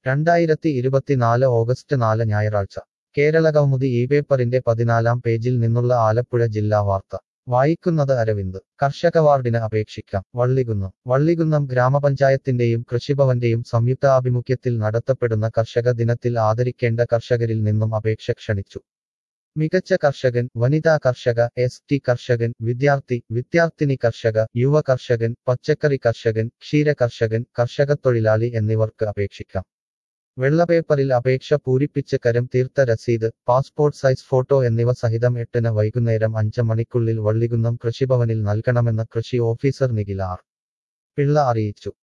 രണ്ടായിരത്തി ഇരുപത്തിനാല് ഓഗസ്റ്റ് നാല് ഞായറാഴ്ച കേരള കൗമുദി ഈ പേപ്പറിന്റെ പതിനാലാം പേജിൽ നിന്നുള്ള ആലപ്പുഴ ജില്ലാ വാർത്ത വായിക്കുന്നത് അരവിന്ദ് കർഷക വാർഡിന് അപേക്ഷിക്കാം വള്ളികുന്നം വള്ളികുന്നം ഗ്രാമപഞ്ചായത്തിന്റെയും കൃഷിഭവന്റെയും സംയുക്താഭിമുഖ്യത്തിൽ നടത്തപ്പെടുന്ന കർഷക ദിനത്തിൽ ആദരിക്കേണ്ട കർഷകരിൽ നിന്നും അപേക്ഷ ക്ഷണിച്ചു മികച്ച കർഷകൻ വനിതാ കർഷക എസ് ടി കർഷകൻ വിദ്യാർത്ഥി വിദ്യാർത്ഥിനി കർഷക യുവ കർഷകൻ പച്ചക്കറി കർഷകൻ ക്ഷീര കർഷകൻ കർഷകത്തൊഴിലാളി എന്നിവർക്ക് അപേക്ഷിക്കാം വെള്ളപേപ്പറിൽ അപേക്ഷ പൂരിപ്പിച്ച് കരം തീർത്ത രസീത് പാസ്പോർട്ട് സൈസ് ഫോട്ടോ എന്നിവ സഹിതം എട്ടിന് വൈകുന്നേരം അഞ്ച് മണിക്കുള്ളിൽ വള്ളികുന്നം കൃഷിഭവനിൽ നൽകണമെന്ന് കൃഷി ഓഫീസർ നിഖിൽ ആർ പിള്ള അറിയിച്ചു